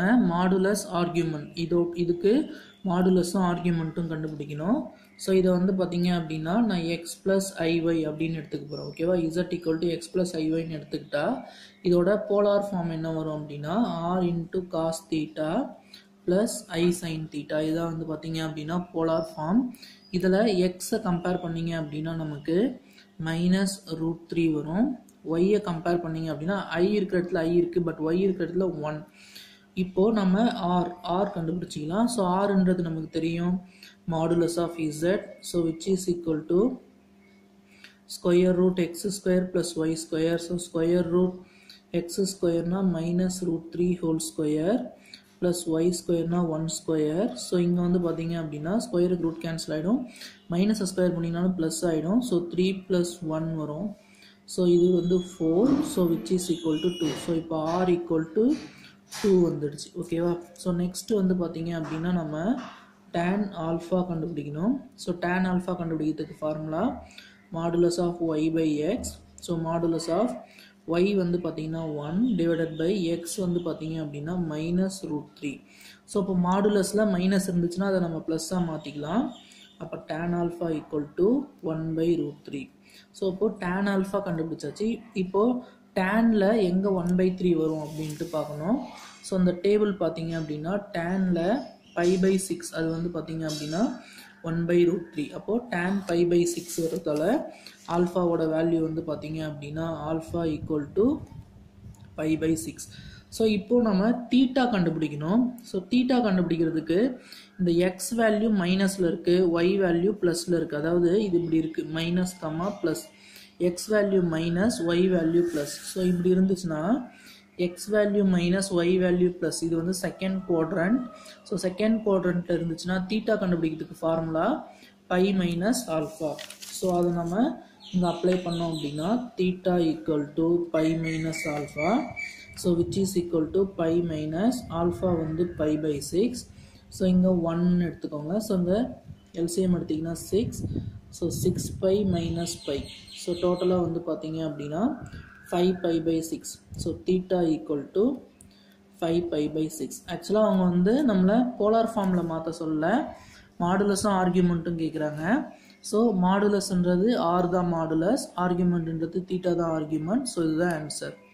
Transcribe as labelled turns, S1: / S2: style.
S1: modulus argument இதோ இதுக்கு மாடுலஸும் ஆர்கியூமெண்ட்டும் கண்டுபிடிக்கணும் ஸோ இதை வந்து பார்த்தீங்க அப்படின்னா நான் எக்ஸ் ப்ளஸ் ஐஒய் அப்படின்னு எடுத்துக்க போகிறேன் ஓகேவா Z equal to X plus ஐஒய்னு எடுத்துக்கிட்டா இதோட போலார் ஃபார்ம் என்ன வரும் அப்படின்னா R into cos theta plus I sine theta இதான் வந்து பார்த்தீங்க அப்படின்னா போலார் ஃபார்ம் இதில் எக்ஸை கம்பேர் பண்ணீங்க அப்படின்னா நமக்கு மைனஸ் ரூட் த்ரீ வரும் ஒய்யை கம்பேர் பண்ணீங்க அப்படின்னா ஐ இருக்கிற இடத்துல ஐ இருக்குது பட் ஒய் இருக்கிற இடத்துல ஒன் இப்போது நம்ம ஆர் ஆர் கண்டுபிடிச்சிக்கலாம் ஸோ ஆர்ன்றது நமக்கு தெரியும் modulus of Z so which is equal to square root X square plus Y square so square root X ஸ்கொயர்னா minus root three whole square plus Y ஸ்கொயர்னா ஒன் ஸ்கொயர் ஸோ இங்கே வந்து பார்த்தீங்க அப்படின்னா ஸ்கொயருக்கு ரூட் கேன்சல் ஆகிடும் minus square பண்ணிங்கனாலும் plus ஆகிடும் ஸோ த்ரீ ப்ளஸ் ஒன் வரும் ஸோ இது வந்து four so which is equal to two so இப்போ ஆர் ஈக்குவல் டு டூ வந்துடுச்சு ஓகேவா ஸோ நெக்ஸ்ட் வந்து பார்த்தீங்க அப்படின்னா நம்ம tan ஆல்ஃபா கண்டுபிடிக்கணும் ஸோ tan ஆல்ஃபா கண்டுபிடிக்கிறதுக்கு formula modulus of Y by X so modulus of Y வந்து பார்த்தீங்கன்னா ஒன் டிவைடட் பை எக்ஸ் வந்து பார்த்தீங்க அப்படின்னா மைனஸ் ரூட் த்ரீ ஸோ இப்போ மாடுலஸில் மைனஸ் இருந்துச்சுன்னா அதை நம்ம ப்ளஸ்ஸாக மாற்றிக்கலாம் அப்போ tan alpha equal to one by root three so இப்போது tan ஆல்ஃபா கண்டுபிடிச்சாச்சு இப்போது டேனில் எங்கே ஒன் பை த்ரீ வரும் அப்படின்ட்டு பார்க்கணும் ஸோ அந்த டேபிள் பார்த்தீங்க அப்படின்னா டேனில் பை பை சிக்ஸ் அது வந்து பார்த்தீங்க அப்படின்னா ஒன் பை ரூட் த்ரீ அப்போது டேன் பை பை சிக்ஸ் வரதால ஆல்ஃபாவோட வேல்யூ வந்து பார்த்தீங்க அப்படின்னா alpha equal to pi by six so இப்போது நம்ம தீட்டா கண்டுபிடிக்கணும் ஸோ தீட்டா கண்டுபிடிக்கிறதுக்கு இந்த எக்ஸ் வேல்யூ மைனஸில் இருக்குது ஒய் வேல்யூ ப்ளஸில் இருக்குது அதாவது இது இப்படி இருக்குது minus comma plus X value minus Y value plus so இப்படி இருந்துச்சுன்னா X value minus Y value plus இது வந்து செகண்ட் குவாட்ரண்ட் ஸோ செகண்ட் குவாட்ரண்ட்டில் இருந்துச்சுன்னா தீட்டா கண்டுபிடிக்கிறதுக்கு formula pi minus alpha so அதை நம்ம இங்கே அப்ளை பண்ணோம் அப்படின்னா theta equal to pi minus alpha so which is equal to pi minus alpha வந்து பை பை சிக்ஸ் ஸோ இங்கே ஒன் எடுத்துக்கோங்க ஸோ இங்கே எல்சிஎம் எடுத்திங்கன்னா six so six pi minus pi so டோட்டலாக வந்து பார்த்தீங்க அப்படின்னா five pi by six so theta equal to five pi by six ஆக்சுவலாக அவங்க வந்து நம்மளை போலார் ஃபார்மில் மாற்ற சொல்ல மாடுலஸும் ஆர்கியூமெண்ட்டும் கேட்குறாங்க ஸோ மாடுலஸ்ன்றது ஆர் தான் மாடுலஸ் ஆர்கியூமெண்ட்ன்றது தீட்டா தான் ஆர்கியூமெண்ட் ஸோ இதுதான் ஆன்சர்